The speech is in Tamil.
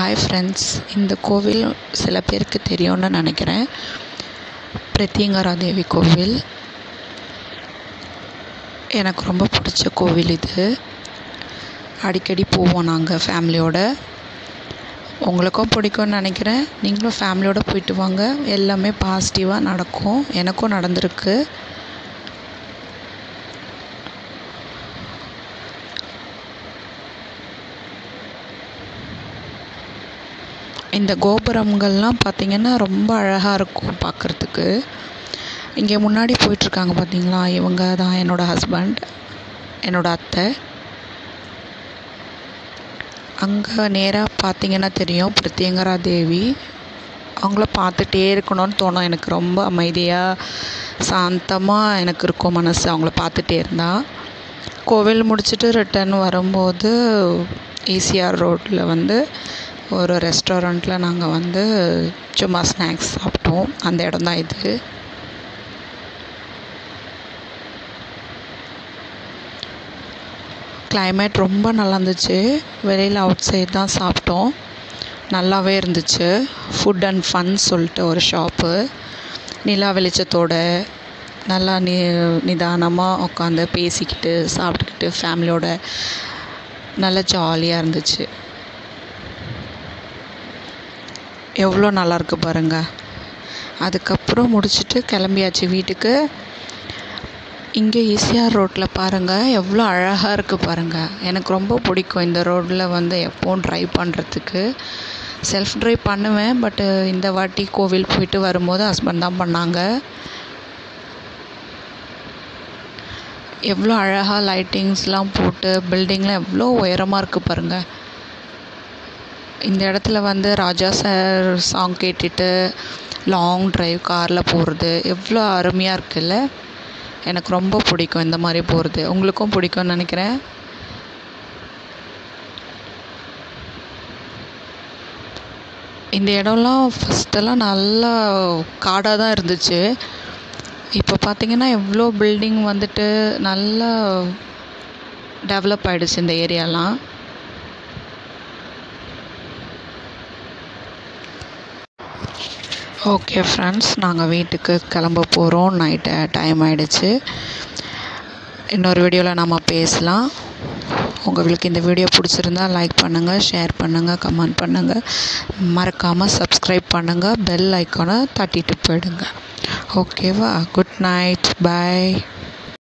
ஹாய் ஃப்ரெண்ட்ஸ் இந்த கோவில் சில பேருக்கு தெரியும்னு நினைக்கிறேன் பிரத்யங்கரா தேவி கோவில் எனக்கு ரொம்ப பிடிச்ச கோவில் இது அடிக்கடி போவோம் நாங்கள் ஃபேமிலியோட உங்களுக்கும் பிடிக்கும்னு நினைக்கிறேன் நீங்களும் ஃபேமிலியோடு போயிட்டு வாங்க எல்லாமே பாசிட்டிவாக நடக்கும் எனக்கும் நடந்திருக்கு இந்த கோபுரங்கள்லாம் பார்த்திங்கன்னா ரொம்ப அழகாக இருக்கும் பார்க்குறதுக்கு இங்கே முன்னாடி போயிட்டுருக்காங்க பார்த்தீங்களா இவங்க தான் என்னோடய ஹஸ்பண்ட் என்னோடய அத்தை அங்கே நேராக பார்த்தீங்கன்னா தெரியும் பிரத்யங்கரா தேவி அவங்கள பார்த்துட்டே இருக்கணும்னு தோணும் எனக்கு ரொம்ப அமைதியாக சாந்தமாக எனக்கு இருக்கும் மனசு அவங்கள பார்த்துட்டே இருந்தால் கோவில் முடிச்சுட்டு ரிட்டர்ன் வரும்போது ஈசிஆர் ரோட்டில் வந்து ஒரு ரெஸ்டாரண்ட்டில் நாங்கள் வந்து சும்மா ஸ்நாக்ஸ் சாப்பிட்டோம் அந்த இடம் தான் இது கிளைமேட் ரொம்ப நல்லா இருந்துச்சு வெளியில் அவுட் சைட் தான் சாப்பிட்டோம் நல்லாவே இருந்துச்சு ஃபுட் அண்ட் ஃபன் சொல்லிட்டு ஒரு ஷாப்பு நிலா வெளிச்சத்தோட நல்லா நி நிதானமாக உட்காந்து பேசிக்கிட்டு சாப்பிட்டுக்கிட்டு ஃபேமிலியோட நல்லா ஜாலியாக இருந்துச்சு எவ்வளோ நல்லாயிருக்கு பாருங்கள் அதுக்கப்புறம் முடிச்சுட்டு கிளம்பியாச்சு வீட்டுக்கு இங்கே ஈசிஆர் ரோட்டில் பாருங்கள் எவ்வளோ அழகாக இருக்குது பாருங்கள் எனக்கு ரொம்ப பிடிக்கும் இந்த ரோட்டில் வந்து எப்போவும் ட்ரைவ் பண்ணுறதுக்கு செல்ஃப் ட்ரைவ் பண்ணுவேன் பட்டு இந்த வாட்டி கோவில் போயிட்டு வரும்போது ஹஸ்பண்ட் தான் பண்ணாங்க எவ்வளோ அழகாக லைட்டிங்ஸ்லாம் போட்டு பில்டிங்லாம் எவ்வளோ உயரமாக இருக்குது பாருங்கள் இந்த இடத்துல வந்து ராஜா சார் சாங் கேட்டுட்டு லாங் ட்ரைவ் காரில் போகிறது எவ்வளோ அருமையாக இருக்குல்ல எனக்கு ரொம்ப பிடிக்கும் இந்த மாதிரி போகிறது உங்களுக்கும் பிடிக்கும்னு நினைக்கிறேன் இந்த இடம்லாம் ஃபஸ்ட்டெல்லாம் நல்லா காடாக தான் இருந்துச்சு இப்போ பார்த்திங்கன்னா எவ்வளோ பில்டிங் வந்துட்டு நல்லா டெவலப் ஆகிடுச்சு இந்த ஏரியாலாம் ஓகே ஃப்ரெண்ட்ஸ் நாங்கள் வீட்டுக்கு கிளம்ப போகிறோம் நைட்டு டைம் ஆகிடுச்சு இன்னொரு வீடியோவில் நம்ம பேசலாம் உங்களுக்கு இந்த வீடியோ பிடிச்சிருந்தா லைக் பண்ணுங்கள் ஷேர் பண்ணுங்கள் கமெண்ட் பண்ணுங்கள் மறக்காமல் சப்ஸ்கிரைப் பண்ணுங்கள் பெல் ஐக்கானை தட்டிட்டு போயிடுங்க ஓகேவா குட் நைட் பாய்